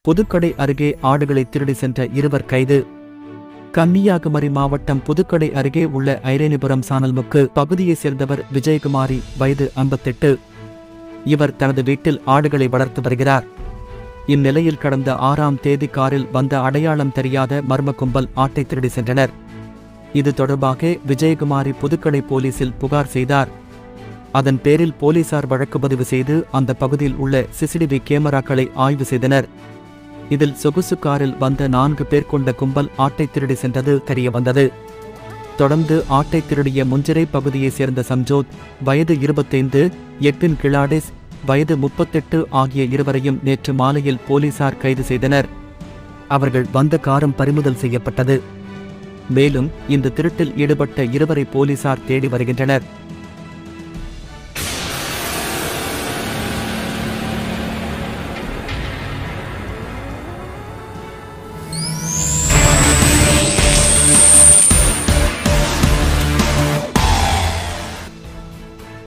புதுக்கடை அருகே ஆடுகளை திருடி சென்ற இருவர் கைது கன்னியாகுமரி மாவட்டம் புதுக்கடை அருகே உள்ள ஐரேனிபுரம் சானல்முக்கு பகுதியைச் சேர்ந்தவர் விஜயகுமாரி வயது 58 இவர் தனது வீட்டில் ஆடுகளை வளர்த்து வருகிறார் இந்நிலையில் கடந்த ஆறாம் தேதி காரில் வந்த அடையாளம் தெரியாத மர்ம கும்பல் ஆட்டை திருடி சென்றனர் இது தொடர்பாக விஜயகுமாரி புதுக்கடை போலீசில் புகார் செய்தார் அதன் பேரில் போலீசார் வழக்கு பதிவு செய்து அந்த பகுதியில் உள்ள சிசிடிவி கேமராக்களை ஆய்வு செய்தனர் இதில் சொகுசு காரில் வந்த நான்கு பேர் கொண்ட கும்பல் ஆட்டை திருடி சென்றது தெரியவந்தது தொடர்ந்து ஆட்டை திருடிய முஞ்சிரை பகுதியைச் சேர்ந்த சம்ஜோத் வயது இருபத்தைந்து எட்டின் கிளாடிஸ் வயது முப்பத்தெட்டு ஆகிய இருவரையும் நேற்று மாலையில் போலீசார் கைது செய்தனர் அவர்கள் வந்த காரும் பறிமுதல் செய்யப்பட்டது மேலும் இந்த திருட்டில் ஈடுபட்ட இருவரை போலீசார் தேடி வருகின்றனர்